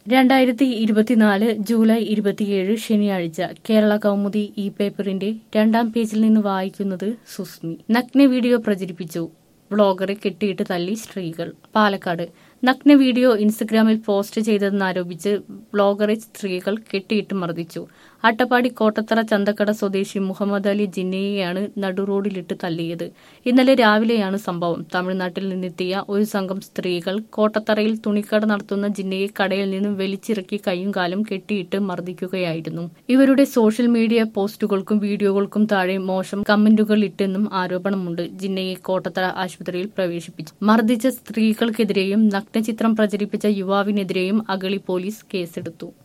രണ്ടായിരത്തി ഇരുപത്തിനാല് ജൂലൈ ഇരുപത്തിയേഴ് ശനിയാഴ്ച കേരള കൗമുദി ഇ പേപ്പറിന്റെ രണ്ടാം പേജിൽ നിന്ന് വായിക്കുന്നത് സുസ്മി നഗ്ന വീഡിയോ പ്രചരിപ്പിച്ചു വ്ളോഗറെ കെട്ടിയിട്ട് തല്ലി സ്ത്രീകൾ പാലക്കാട് നഗ്ന വീഡിയോ ഇൻസ്റ്റഗ്രാമിൽ പോസ്റ്റ് ചെയ്തതെന്നാരോപിച്ച് വ്ളോഗറെ സ്ത്രീകൾ കെട്ടിയിട്ട് മർദ്ദിച്ചു അട്ടപ്പാടി കോട്ടത്തറ ചന്തക്കട സ്വദേശി മുഹമ്മദ് അലി ജിന്നയെയാണ് നടുറോഡിലിട്ട് തല്ലിയത് ഇന്നലെ രാവിലെയാണ് സംഭവം തമിഴ്നാട്ടിൽ നിന്നെത്തിയ ഒരു സംഘം സ്ത്രീകൾ കോട്ടത്തറയിൽ തുണിക്കട നടത്തുന്ന ജിന്നയെ കടയിൽ നിന്നും വലിച്ചിറക്കി കൈയും കാലും കെട്ടിയിട്ട് മർദ്ദിക്കുകയായിരുന്നു ഇവരുടെ സോഷ്യൽ മീഡിയ പോസ്റ്റുകൾക്കും വീഡിയോകൾക്കും താഴെ മോശം കമന്റുകൾ ഇട്ടെന്നും ആരോപണമുണ്ട് ജിന്നയെ കോട്ടത്തറ ആശുപത്രിയിൽ പ്രവേശിപ്പിച്ചു മർദ്ദിച്ച സ്ത്രീകൾക്കെതിരെയും നഗ്നചിത്രം പ്രചരിപ്പിച്ച യുവാവിനെതിരെയും അഗളി പോലീസ് കേസെടുത്തു